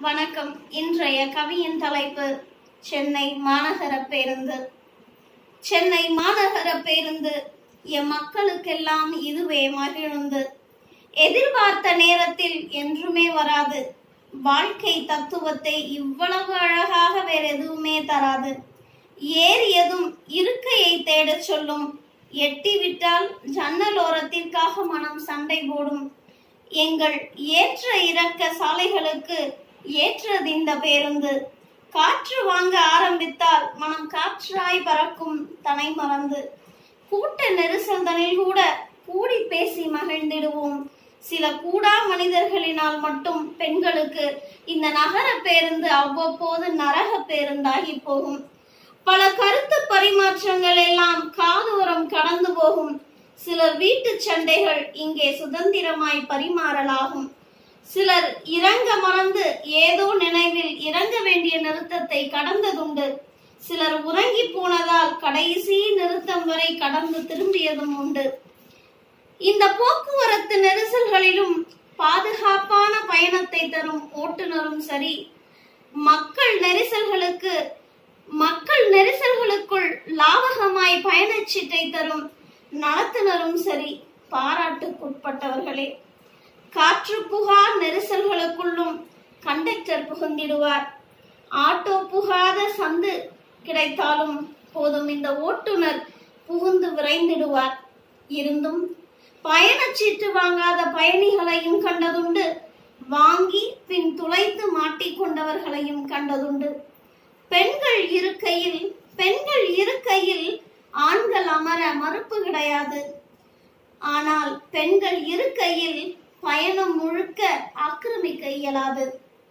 வணக்கம் இன்றைய கவியின் தலைப்பு சென்னை மாநகர பேருந்து சென்னை மாநகர பேருந்து எம் மக்களுக்கெல்லாம் இதுவே மகிழ்ந்து எதிர்பார்த்த நேரத்தில் என்றுமே வராது வாழ்க்கை தத்துவத்தை இவ்வளவு அழகாக வேற எதுவுமே தராது ஏறியதும் இருக்கையை தேடச் சொல்லும் எட்டிவிட்டால் ஜன்னலோரத்திற்காக மனம் சண்டை போடும் எங்கள் ஏற்ற இறக்க சாலைகளுக்கு ஏற்றது இந்த பேருந்து காற்று வாங்க ஆரம்பித்தால் மனம் காற்றாய் பறக்கும் தனை மறந்து கூட்ட நெரிசல்தனில் கூட கூடி பேசி மகிழ்ந்திடுவோம் சில கூடா மனிதர்களினால் மட்டும் பெண்களுக்கு இந்த நகர பேருந்து அவ்வப்போது நரக பேருந்தாகி போகும் பல கருத்து பரிமாற்றங்கள் எல்லாம் காதோரம் கடந்து போகும் சிலர் வீட்டு சண்டைகள் இங்கே சுதந்திரமாய் பரிமாறலாகும் சிலர் இறங்க மறந்து ஏதோ நினைவில் இறங்க வேண்டிய நிறுத்தத்தை கடந்ததுண்டு சிலர் உறங்கி போனதால் கடைசி நிறுத்தம் வரை கடந்து திரும்பியதும் உண்டு இந்த போக்குவரத்து நெரிசல்களிலும் பாதுகாப்பான பயணத்தை தரும் ஓட்டுநரும் சரி மக்கள் நெரிசல்களுக்கு மக்கள் நெரிசல்களுக்குள் லாவகமாய் பயணச்சீட்டை தரும் நடத்துனரும் சரி பாராட்டுக்குட்பட்டவர்களே காற்று புகா நெரிசல்களுக்குள்ளும் கண்டக்டர் புகுந்திடுவார் ஆட்டோ புகாத சந்து கிடைத்தாலும் போதும் இந்த ஓட்டுநர் புகுந்து விரைந்திடுவார் இருந்தும் பயணச்சீட்டு வாங்காத பயணிகளையும் கண்டதுண்டு வாங்கி பின் துளைத்து மாட்டிக்கொண்டவர்களையும் கண்டதுண்டு பெண்கள் இருக்கையில் பெண்கள் இருக்கையில் ஆண்கள் அமர மறுப்பு கிடையாது ஆனால் பெண்கள் இருக்கையில் பயணம் முழுக்க ஆக்கிரமிக்க இயலாது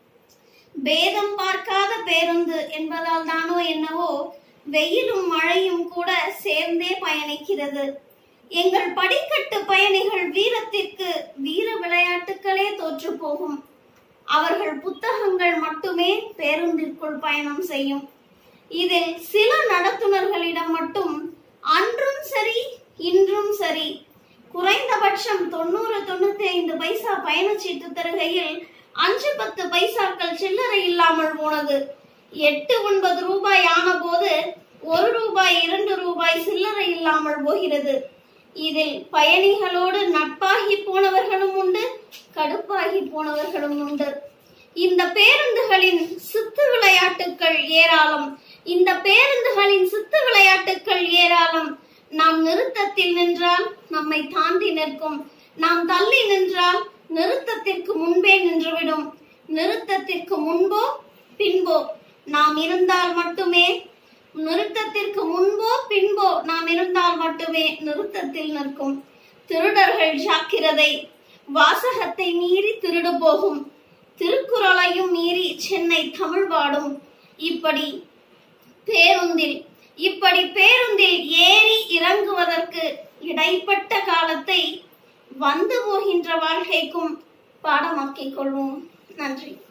பேதம் பார்க்காத பேருந்து என்பதால் தானோ என்னவோ வெயிலும் மழையும் கூட சேர்ந்தே பயணிக்கிறது எங்கள் படிக்கட்டு பயணிகள் வீரத்திற்கு வீர விளையாட்டுகளே தோற்று போகும் அவர்கள் புத்தகங்கள் மட்டுமே பேருந்திற்குள் பயணம் செய்யும் இதில் சில நடத்துனர்களிடம் மட்டும் அன்றும் சரி இன்றும் சரி குறைந்தபட்சம் தொண்ணூறு தொண்ணூத்தி ஐந்து பைசா பயணச்சீட்டு தருகையில் அஞ்சு பத்து பைசாக்கள் சில்லறை இல்லாமல் போனது எட்டு ஒன்பது ரூபாய் ஆன போது ஒரு ரூபாய் இரண்டு ரூபாய் சில்லறை இல்லாமல் போகிறது இதில் பயணிகளோடு நட்பாகி போனவர்களும் உண்டு கடுப்பாகி போனவர்களும் உண்டு இந்த பேருந்துகளின் சித்து விளையாட்டுக்கள் ஏராளம் இந்த பேருந்துகளின் சித்து விளையாட்டுக்கள் ஏராளம் நாம் நிறுத்தத்தில் நின்றால் நம்மை தாண்டி நிற்கும் நாம் தள்ளி நின்றால் நிறுத்தத்திற்கு முன்பே நின்றுவிடும் நிறுத்தத்திற்கு முன்போ பின்போ நாம் இருந்தால் மட்டுமே நிறுத்தத்திற்கு முன்போ பின்போ நாம் இருந்தால் மட்டுமே நிறுத்தத்தில் நிற்கும் திருடர்கள் ஜாக்கிரதை வாசகத்தை மீறி திருடு போகும் திருக்குறளையும் மீறி சென்னை தமிழ் பாடும் இப்படி பேருந்தில் இப்படி பேருந்தில் ஏறி இறங்குவதற்கு இடைப்பட்ட காலத்தை வந்து போகின்ற வாழ்க்கைக்கும் பாடமாக்கிக் கொள்வோம் நன்றி